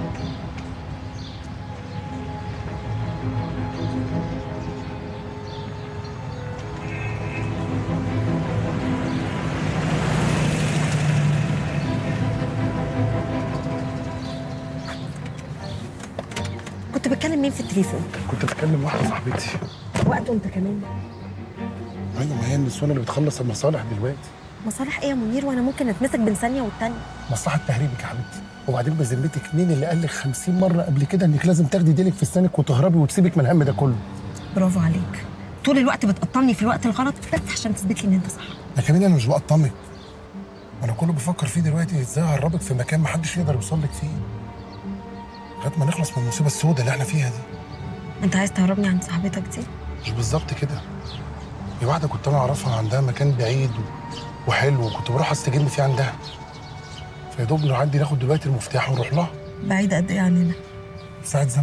كنت بتكلم مين في التليفون كنت بتكلم واحده صاحبتي وقته انت كمان ايوه ما هي النسوان اللي بتخلص المصالح دلوقتي مصالح ايه يا منير وانا ممكن اتمسك بين ثانيه والتانيه مصلحه تهريبك يا حبيبتي وبعدين بذمتك مين اللي قال لك 50 مره قبل كده انك لازم تاخدي ديلك في سنانك وتهربي وتسيبك من الهم ده كله برافو عليك طول الوقت بتقطمني في الوقت الغلط بس عشان تثبت لي ان انت صح ده كمان انا مش بقطمك انا كله بفكر فيه دلوقتي ازاي اهربك في مكان محدش يقدر يوصل لك فيه لغايه ما نخلص من المصيبه السوداء اللي احنا فيها دي انت عايز تهربني عن صاحبتك دي مش بالظبط كده دي واحده كنت انا اعرفها عندها مكان بعيد و- وحلو وكنت بروح استجم فيه عندها فيا دوب نعدي ناخد دلوقتي المفتاح ونروح لها بعيدة قد ايه عننا ساعه زمن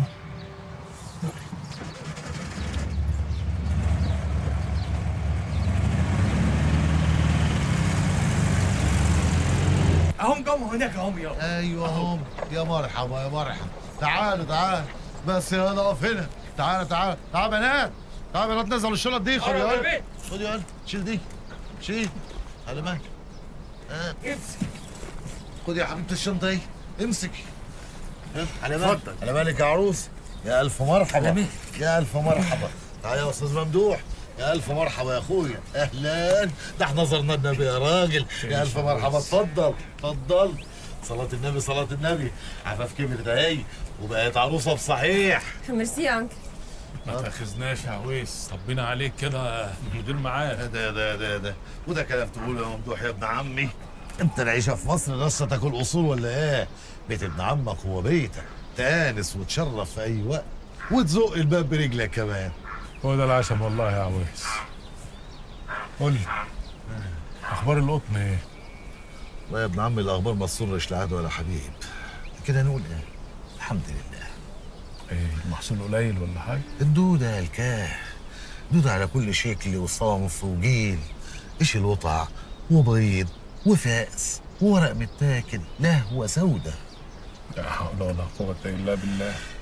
اهم قاموا هناك اهم يا ايوه هم يا مرحبا يا مرحبا تعالوا تعالوا بس يا نقف هنا تعالوا تعالوا تعالوا بنات تعالوا بنات نزلوا الشنط دي خد يا ولد خد يا ولد شيل دي شيل على مالك ها خد يا حبيبتي الشنطه اهي امسكي ها على مالك اتفضل. على مالك يا عروس يا الف مرحبا يا الف مرحبا تعال يا استاذ ممدوح يا الف مرحبا يا اخويا اهلا ده احنا زرنا النبي يا راجل يا الف مرحبا اتفضل اتفضل صلاة النبي صلاة النبي عفاف كبرت اهي وبقت عروسة بصحيح ميرسي يا انكل ما تاخذناش يا عويس طبينا عليك كده مدير معاه ده ده ده ده وده كلام تقوله يا ممدوح يا ابن عمي انت العيشة في مصر لسه تاكل اصول ولا ايه؟ بيت ابن عمك هو بيتك تانس وتشرف في اي وقت وتزق الباب برجلك كمان هو ده العشم والله يا عويس قول لي اخبار القطن ايه والله يا ابن عمي الاخبار ما تسرش لعاد ولا حبيب كده نقول ايه؟ الحمد لله ايه المحصول قليل ولا حاجه الدودة الكاه دودة على كل شكل وصنف وجيل ايش الوطع وبيض وفاس وورق متاكل لهوة سودة لا حول ولا قوه الا بالله